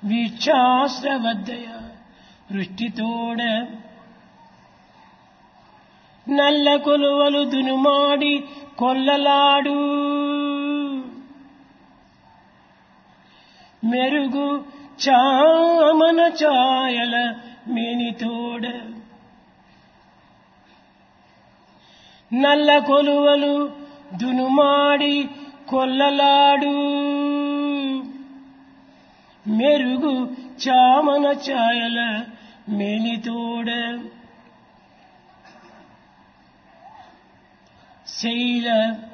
వీక్షాశ్రవద్దయ వృష్టితోడ నల్ల కొలువలు దునుమాడి కొల్లలాడు మెరుగు చామన ఛాయల మేనితోడ నల్ల కొలువలు దునుమాడి కొల్లలాడు మెరుగు చామన ఛాయల మేనితోడ శైల